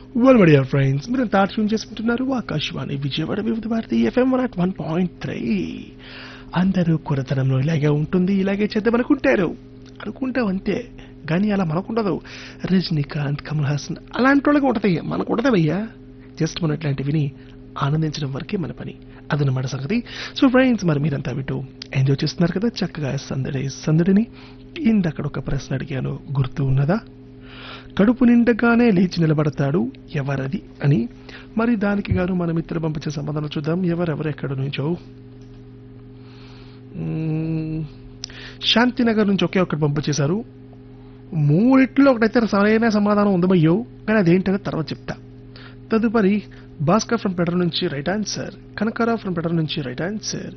well my dear friends మీరు థాట్ tune చేసుకుంటున్నారు Akashvani Vijayawada Vividh Bharati FM one nought one point three అందరూ కురతనంలో ఇలాగే ఉంటుంది ఇలాగే చేద్దాం అనుకుంటారు అనుకుంటాం అంతే కానీ అలా మనకుండదు రజనీకాంత్ కమల్ హాసన్ అలాంటి వాళ్ళకి ఉంటది మనకు ఉండదు భయ్యా జస్ట్ మనం ఇట్లాంటి విని ఆనందించడం వరకే మన పని అదనమాట సంగతి సో ఫ్రెండ్స్ మరి మీరంతా వింటూ ఎంజాయ్ చేస్తున్నారు కదా చక్కగా సందడి సందడిని ఇందక్కడ ఒక ప్రశ్న అడిగాను గుర్తు ఉన్నదా కడుపు నిండగానే లేచి నిలబడతాడు ఎవరది అని మరి దానికి గాను మన మిత్రులు పంపించే సమాధానం చూద్దాం ఎవరెవరు ఎక్కడ నుంచో మ్మ్, శాంతినగర్ నుంచి ఒకే ఒక్కటి పంపించేశారు మూడిట్లో ఒకటైతే సరైన సమాధానం ఉంది భయ్యో కానీ అదేంటనే తర్వాత చెప్తా తదుపరి భాస్కర్ ఫ్రమ్ పెటర్ నుంచి రైట్ ఆన్సర్ కనకారావు ఫ్రమ్ పెటర్ నుంచి రైట్ ఆన్సర్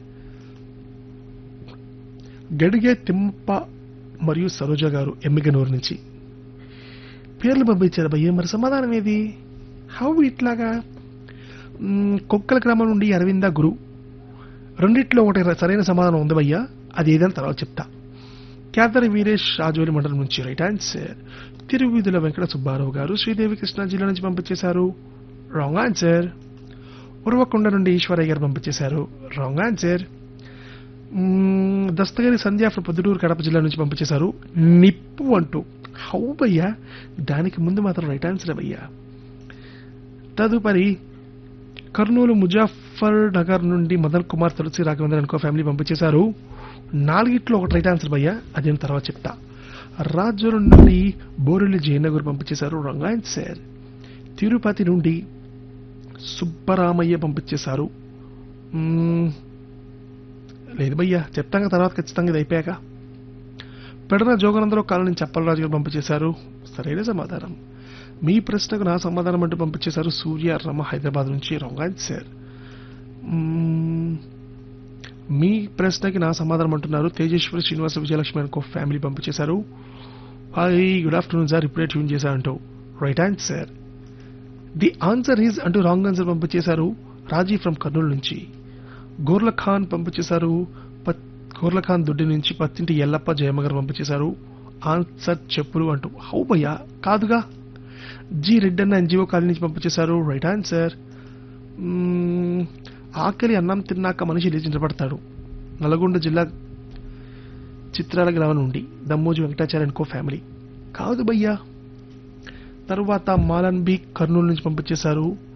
గడిగే తిమ్మప్ప మరియు సరోజ గారు ఎమ్మిగనూరు నుంచి పేర్లు పంపించారు భయ్య మరి సమాధానం ఏది హౌ ఇట్లాగా మ్మ్, కొక్కల గ్రామం నుండి అరవింద గురు రెండిట్లో ఒకటి సరైన సమాధానం ఉంది భయ్య అది ఏదని తర్వాత చెప్తా క్యాదరి వీరేష్ రాజోలి మండలం నుంచి రైట్ ఆన్సర్ తిరువీధుల వెంకట సుబ్బారావు గారు శ్రీదేవి కృష్ణా జిల్లా నుంచి పంపించేశారు రాంగ్ ఆన్సర్ ఉరవకొండ నుండి ఈశ్వరయ్య గారు పంపించేశారు రాంగ్ ఆన్సర్ మ్మ్, దస్తగిరి సంధ్య ఫ్రమ్ పొద్దుటూరు కడప జిల్లా నుంచి పంపించేశారు నిప్పు అంటూ హౌ భయ్యా దానికి ముందు మాత్రం రైట్ ఆన్సర్ భయ్యా తదుపరి కర్నూలు ముజాఫర్ నగర్ నుండి మదన్ కుమార్ తులసి రాఘవేంద్ర అనుకో ఫ్యామిలీ పంపించేశారు నాలుగిట్లో ఒకటి రైట్ ఆన్సర్ భయ్యా అదేం తర్వాత చెప్తా రాజోరు నుండి బోరెల్లి జయనగర్ పంపించేశారు రాంగ్ ఆన్సర్ తిరుపతి నుండి సుబ్బరామయ్య పంపించేశారు మ్మ్, లేదు భయ్యా చెప్తాం కదా తర్వాత ఖచ్చితంగా ఇది అయిపోయాక పెడన జోగనందరూ కాలం నుంచి అప్పలరాజు గారు పంపించేశారు సరైన సమాధానం మీ ప్రశ్నకు నా సమాధానం అంటూ పంపించేశారు సూర్య రమ హైదరాబాద్ నుంచి రాంగ్ ఆన్సర్ మ్మ్, మీ ప్రశ్నకి నా సమాధానం అంటున్నారు తేజేశ్వరి శ్రీనివాస విజయలక్ష్మి అనుకో ఫ్యామిలీ పంపించేశారు హాయ్ గుడ్ ఆఫ్టర్నూన్ సార్ ఇప్పుడే ట్యూన్ చేశారంటూ right answer the answer is అంటూ రాంగ్ ఆన్సర్ పంపించేశారు రాజీ ఫ్రమ్ కర్నూలు నుంచి గోర్ల ఖాన్ పంపించేశారు పత్- గోర్ల ఖాన్ దుడ్డి నుంచి పత్తింటి ఎల్లప్ప జయమ్మ గారు పంపించేశారు ఆన్సర్ చెప్పులు అంటూ హౌ భయ్యా కాదుగా జి రెడ్డి అన్న ఎన్జిఓ కాలనీ నుంచి పంపించేశారు రైట్ ఆన్సర్ మ్మ్, ఆకలి అన్నం తిన్నాక మనిషి లేచి నిలబడతాడు నల్గొండ జిల్లా చిత్రాల గ్రామం నుండి దమ్మోజి వెంకటాచార్య అనుకో ఫ్యామిలీ కాదు భయ్యా తరువాత మాలన్ బి కర్నూలు నుంచి పంపించేశారు